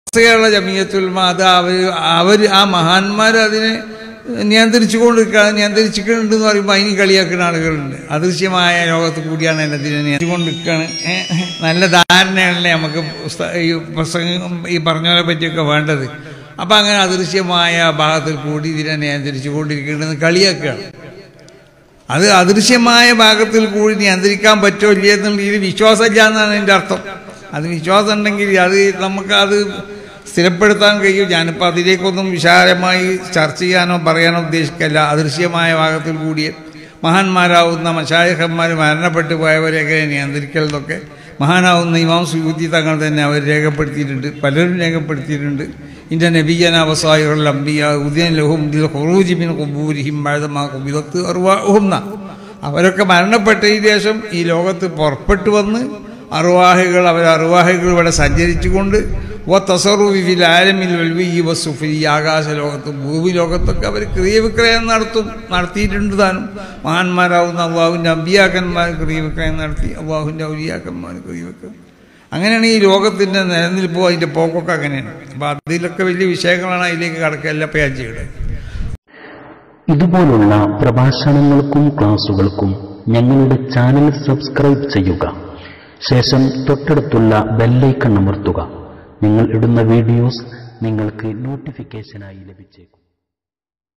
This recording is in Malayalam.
കേരള ജമീയത്തുൽമ അത് അവർ അവർ ആ മഹാന്മാർ അതിനെ നിയന്ത്രിച്ചു കൊണ്ടിരിക്കുകയാണ് നിയന്ത്രിച്ചിട്ടുണ്ട് എന്ന് പറയുമ്പോൾ അതിന് കളിയാക്കുന്ന ആളുകളുണ്ട് അദൃശ്യമായ ലോകത്ത് കൂടിയാണ് അതിനെ നിയന്ത്രിച്ചുകൊണ്ടിരിക്കുകയാണ് ഏഹ് നല്ല ധാരണയല്ലേ നമുക്ക് പുസ്ത- ഈ പ്രസംഗം ഈ പറഞ്ഞവരെ പറ്റിയൊക്കെ വേണ്ടത് അപ്പം അങ്ങനെ അദൃശ്യമായ ഭാഗത്തിൽ കൂടി ഇതിനെ നിയന്ത്രിച്ചു കൊണ്ടിരിക്കുന്നത് കളിയാക്കുകയാണ് അത് അദൃശ്യമായ ഭാഗത്തിൽ കൂടി നിയന്ത്രിക്കാൻ പറ്റുമോ ഇല്ല എന്നുണ്ടെങ്കിൽ വിശ്വാസമില്ല എന്നാണ് എൻ്റെ അർത്ഥം അത് വിശ്വാസം ഉണ്ടെങ്കിൽ അത് നമുക്കത് സ്ഥിരപ്പെടുത്താൻ കഴിയും ഞാനിപ്പോൾ അതിലേക്കൊന്നും വിശാലമായി ചർച്ച ചെയ്യാനോ പറയാനോ ഉദ്ദേശിക്കല്ല അദൃശ്യമായ ഭാഗത്തിൽ കൂടിയ മഹാന്മാരാവുന്ന മശായഹന്മാർ മരണപ്പെട്ടു പോയവരെയൊക്കെ നിയന്ത്രിക്കൽ എന്നൊക്കെ മഹാനാവുന്ന ഇമാം സുയൂത്തി തങ്ങൾ തന്നെ അവർ രേഖപ്പെടുത്തിയിട്ടുണ്ട് പലരും രേഖപ്പെടുത്തിയിട്ടുണ്ട് ഇൻ്റെ നബിയന അവസായികൾ അമ്പിയ ഉദയൻ ലഹും ഹുറൂജി ബിൻ കുബൂരിഹിം ബഴതമാ കുബിലത്ത് അറുവാഹുന്ന അവരൊക്കെ മരണപ്പെട്ടതിന് ശേഷം ഈ ലോകത്ത് പുറപ്പെട്ടു വന്ന് അറുവാഹികൾ അവർ അറുവാഹികൾ ഇവിടെ സഞ്ചരിച്ചുകൊണ്ട് ഓ തസറുവിൽ ആരമിൽ വെൽവി വസുഫി ഈ ആകാശ ലോകത്തും ഭൂമി ലോകത്തൊക്കെ അവർ ക്രിയവിക്രയം നടത്തും നടത്തിയിട്ടുണ്ട് താനും മഹാന്മാരാവുന്ന അള്ളാഹുവിൻ്റെ അമ്പിയാക്കന്മാർ ക്രിയവിക്രയം നടത്തി അള്ളാഹുവിൻ്റെ ഔലിയാക്കന്മാർ ക്രിയവിക്രയം അങ്ങനെയാണ് ഈ ലോകത്തിൻ്റെ നിലനിൽപ്പോ അതിൻ്റെ പോക്കൊക്കെ അങ്ങനെയാണ് അപ്പം അതിലൊക്കെ വലിയ വിഷയങ്ങളാണ് അതിലേക്ക് കടക്കല്ല ഇപ്പം ഞാൻ ചെയ്യണത് ഇതുപോലുള്ള പ്രഭാഷണങ്ങൾക്കും ക്ലാസുകൾക്കും ഞങ്ങളുടെ ചാനൽ സബ്സ്ക്രൈബ് ചെയ്യുക ശേഷം തൊട്ടടുത്തുള്ള ബെല്ലൈക്കൺ അമർത്തുക നിങ്ങൾ ഇടുന്ന വീഡിയോസ് നിങ്ങൾക്ക് നോട്ടിഫിക്കേഷനായി ലഭിച്ചേക്കും